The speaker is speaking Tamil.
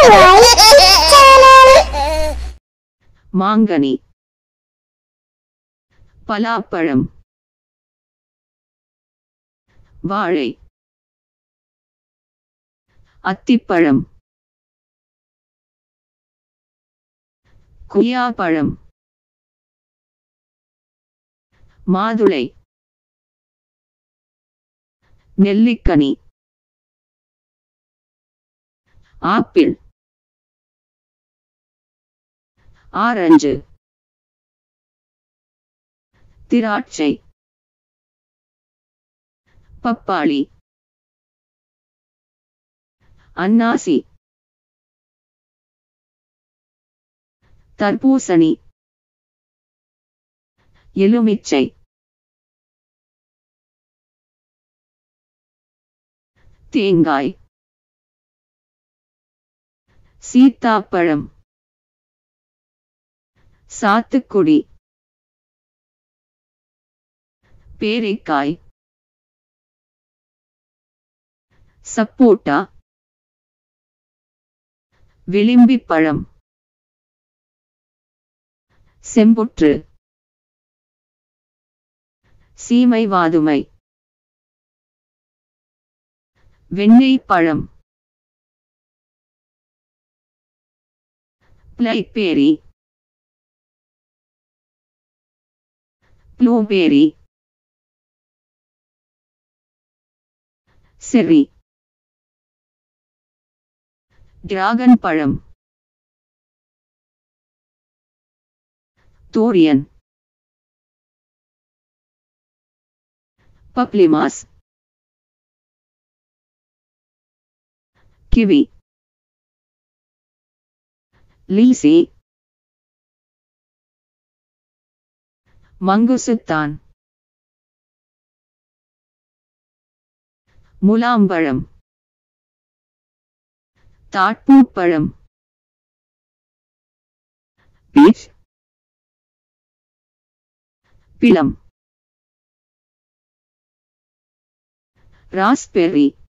மாங்கனி பலாப்பழம் வாழை அத்திப்பழம் குய்யாப்பழம் மாதுளை நெல்லிக்கனி ஆப்பிள் ஆரஞ்சு திராட்சை பப்பாளி அன்னாசி தர்பூசணி எலுமிச்சை தேங்காய் சீத்தாப்பழம் சாத்துக்குடி பேரிக்காய் சப்போட்டா விளிம்பிப் பழம் செம்புற்று சீமை வாதுமை வெண்ணெய் பழம் பிளைபேரி ப்ளூபேரி செர்ரி டிராகன் பழம் தோரியன் பப்ளிமாஸ் கிவி லீசி மங்குசுத்தான் முலாம்பழம் தாட்பூப்பழம் பீச் பிளம் ராஸ்பெர்ரி